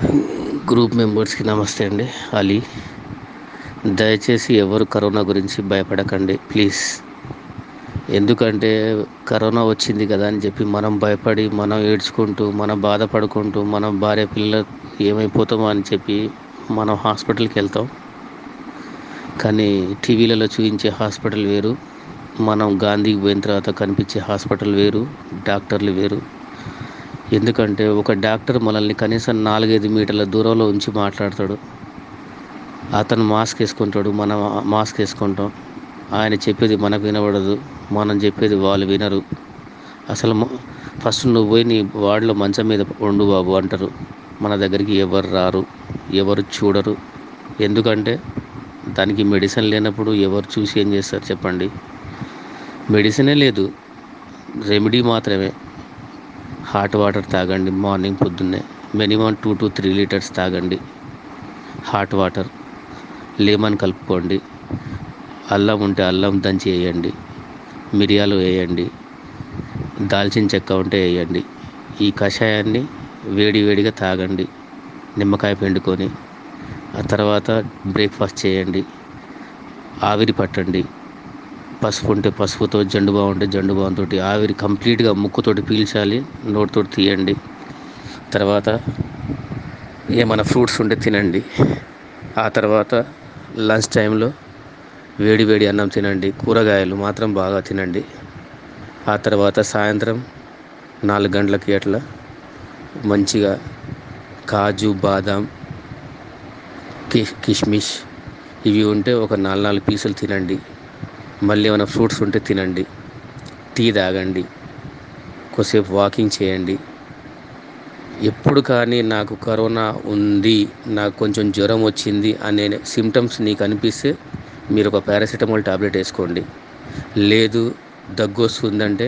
group మెంబర్స్కి నమస్తే అండి అలీ దయచేసి ఎవరు కరోనా గురించి భయపడకండి ప్లీజ్ ఎందుకంటే కరోనా వచ్చింది కదా అని చెప్పి మనం భయపడి మనం ఏడ్చుకుంటూ మనం బాధపడుకుంటూ మనం భార్య పిల్లలు ఏమైపోతామో అని చెప్పి మనం హాస్పిటల్కి వెళ్తాం కానీ టీవీలలో చూపించే హాస్పిటల్ వేరు మనం గాంధీకి పోయిన తర్వాత కనిపించే హాస్పిటల్ వేరు డాక్టర్లు వేరు ఎందుకంటే ఒక డాక్టర్ మనల్ని కనీసం నాలుగైదు మీటర్ల దూరంలో ఉంచి మాట్లాడతాడు అతను మాస్క్ వేసుకుంటాడు మనం మాస్క్ వేసుకుంటాం ఆయన చెప్పేది మనకు వినబడదు మనం చెప్పేది వాళ్ళు వినరు అసలు మ- ఫస్ట్ నువ్వు పోయి నీ వార్డులో మంచం మీద ఉండు బాబు అంటారు మన దగ్గరికి ఎవరు రారు ఎవరు చూడరు ఎందుకంటే దానికి మెడిసిన్ లేనప్పుడు ఎవరు చూసి ఏం చేస్తారు చెప్పండి మెడిసినే లేదు రెమెడీ మాత్రమే హాట్ వాటర్ తాగండి మార్నింగ్ పొద్దున్నే minimum two to three litres తాగండి హాట్ వాటర్ లెమన్ కలుపుకోండి అల్లం ఉంటే అల్లం దంచి వేయండి మిరియాలు వేయండి దాల్చిన చెక్క ఉంటే వేయండి ఈ కషాయాన్ని వేడి వేడిగా తాగండి నిమ్మకాయ పిండుకొని ఆ తర్వాత బ్రేక్ఫాస్ట్ చేయండి ఆవిరి పట్టండి పసుపు ఉంటే పసుపుతో జండు బామ్ ఉంటే జండు బామ్తో ఆవిరి కంప్లీట్గా ముక్కుతోటి పీల్చాలి నోటితోటి తీయండి తర్వాత ఏమైనా ఫ్రూట్స్ ఉంటే తినండి ఆ తర్వాత లంచ్ టైంలో వేడి వేడి అన్నం తినండి కూరగాయలు మాత్రం బాగా తినండి ఆ తర్వాత సాయంత్రం నాలుగు గంటలకి అట్లా మంచిగా కాజు బాదాం కి కిష్మిష్ ఇవి ఉంటే ఒక నాలుగు నాలుగు పీసులు తినండి మళ్ళీ ఏమైనా ఫ్రూట్స్ ఉంటే తినండి టీ తాగండి కొద్దిసేపు వాకింగ్ చేయండి ఎప్పుడు కానీ నాకు కరోనా ఉంది నాకు కొంచెం జ్వరం వచ్చింది అనే సిమ్టమ్స్ నీకు అనిపిస్తే మీరు ఒక పారాసిటమాల్ టాబ్లెట్ వేసుకోండి లేదు దగ్గు వస్తుందంటే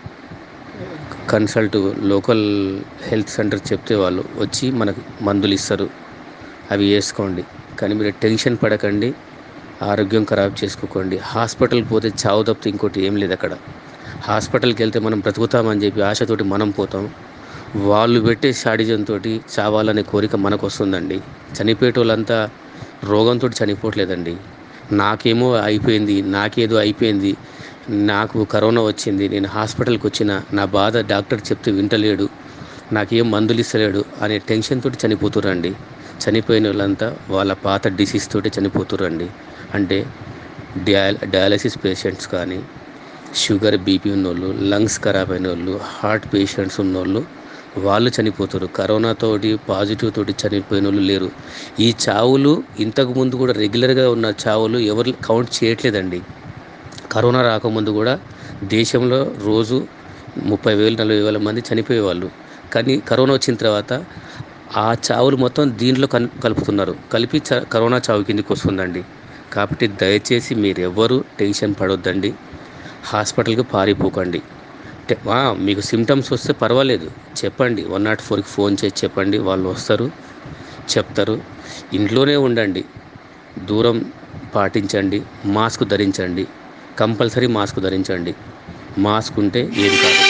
కన్సల్ట్ లోకల్ హెల్త్ సెంటర్ చెప్తే వాళ్ళు వచ్చి మనకు మందులు ఇస్తారు అవి వేసుకోండి కానీ మీరు టెన్షన్ పడకండి ఆరోగ్యం ఖరాబ్ చేసుకోకండి హాస్పిటల్కి పోతే చావు తప్పితే ఇంకోటి ఏం లేదు అక్కడ హాస్పిటల్కి వెళ్తే మనం బ్రతుకుతామని చెప్పి ఆశతోటి మనం పోతాం వాళ్ళు పెట్టే షాడిజంతో చావాలనే కోరిక మనకు వస్తుందండి చనిపోయేటోళ్ళంతా రోగంతో చనిపోవట్లేదండి నాకేమో అయిపోయింది నాకేదో అయిపోయింది నాకు కరోనా వచ్చింది నేను హాస్పిటల్కి వచ్చిన నా బాధ డాక్టర్ చెప్తే వింటలేడు నాకేం మందులు ఇస్తలేడు అనే టెన్షన్ తోటి చనిపోతురండి చనిపోయిన వాళ్ళంతా వాళ్ళ పాత డిసీజ్ తోటి చనిపోతురండి అంటే డయా డయాలసిస్ పేషెంట్స్ కానీ షుగర్ బీపీ ఉన్నోళ్ళు లంగ్స్ ఖరాబ్ అయిన వాళ్ళు హార్ట్ పేషెంట్స్ ఉన్నోళ్ళు వాళ్ళు చనిపోతారు కరోనాతోటి పాజిటివ్ తోటి చనిపోయిన వాళ్ళు లేరు ఈ చావులు ఇంతకు ముందు కూడా రెగ్యులర్గా ఉన్న చావులు ఎవరు కౌంట్ చేయట్లేదండి కరోనా రాకముందు కూడా దేశంలో రోజు ముప్పై వేలు నలభై వేల మంది చనిపోయేవాళ్ళు కానీ కరోనా వచ్చిన తర్వాత ఆ చావులు మొత్తం దీంట్లో కన్ కలుపుతున్నారు కలిపి చ కరోనా చావు కిందకి వస్తుందండి కాబట్టి దయచేసి మీరు ఎవ్వరూ టెన్షన్ పడొద్దండి హాస్పిటల్కి పారిపోకండి టె- ఆ, మీకు సిమ్టమ్స్ వస్తే పర్వాలేదు చెప్పండి వన్ నాట్ ఫోర్కి ఫోన్ చేసి చెప్పండి వాళ్ళు వస్తారు చెప్తారు ఇంట్లోనే ఉండండి దూరం పాటించండి మాస్క్ ధరించండి కంపల్సరీ మాస్క్ ధరించండి మాస్క్ ఉంటే ఏది కాదు